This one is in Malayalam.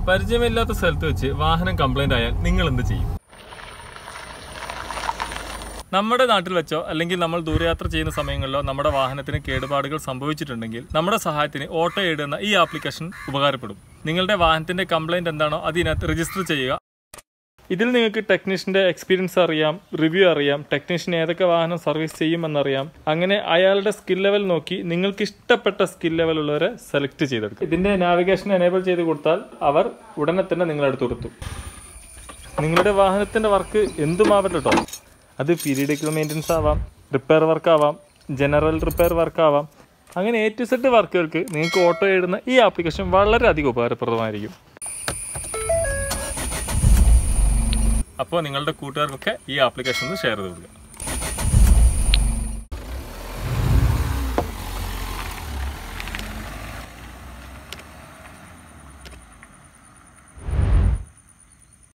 പരിചയമില്ലാത്ത സ്ഥലത്ത് വെച്ച് വാഹനം കംപ്ലൈന്റ് ആയാൽ നിങ്ങൾ എന്ത് ചെയ്യും നമ്മുടെ നാട്ടിൽ വെച്ചോ അല്ലെങ്കിൽ നമ്മൾ ദൂരയാത്ര ചെയ്യുന്ന സമയങ്ങളിലോ നമ്മുടെ വാഹനത്തിന് കേടുപാടുകൾ സംഭവിച്ചിട്ടുണ്ടെങ്കിൽ നമ്മുടെ സഹായത്തിന് ഓട്ടോ എയ്ഡ് എന്ന ഈ ആപ്ലിക്കേഷൻ ഉപകാരപ്പെടും നിങ്ങളുടെ വാഹനത്തിന്റെ കംപ്ലൈന്റ് എന്താണോ അതിനകത്ത് രജിസ്റ്റർ ചെയ്യുക ഇതിൽ നിങ്ങൾക്ക് ടെക്നീഷ്യന്റെ എക്സ്പീരിയൻസ് അറിയാം റിവ്യൂ അറിയാം ടെക്നീഷ്യൻ ഏതൊക്കെ വാഹനം സർവീസ് ചെയ്യുമെന്നറിയാം അങ്ങനെ അയാളുടെ സ്കിൽ ലെവൽ നോക്കി നിങ്ങൾക്ക് ഇഷ്ടപ്പെട്ട സ്കിൽ ലെവൽ ഉള്ളവരെ സെലക്ട് ചെയ്തെടുക്കും ഇതിന്റെ നാവിഗേഷൻ എനേബിൾ ചെയ്ത് കൊടുത്താൽ അവർ ഉടനെ തന്നെ നിങ്ങളടുത്ത് കൊടുത്തു നിങ്ങളുടെ വാഹനത്തിന്റെ വർക്ക് എന്തുമാവട്ടെ കേട്ടോ അത് പീരിയഡിക്കൽ മെയിൻ്റനൻസ് ആവാം റിപ്പയർ വർക്ക് ആവാം ജനറൽ റിപ്പയർ വർക്ക് ആവാം അങ്ങനെ എ ടു സെറ്റ് വർക്കുകൾക്ക് നിങ്ങൾക്ക് ഓട്ടോ എഴുതുന്ന ഈ ആപ്ലിക്കേഷൻ വളരെയധികം ഉപകാരപ്രദമായിരിക്കും അപ്പോൾ നിങ്ങളുടെ കൂട്ടുകാർക്കൊക്കെ ഈ ആപ്ലിക്കേഷൻ ഒന്ന് ഷെയർ ചെയ്ത് കൊടുക്കുക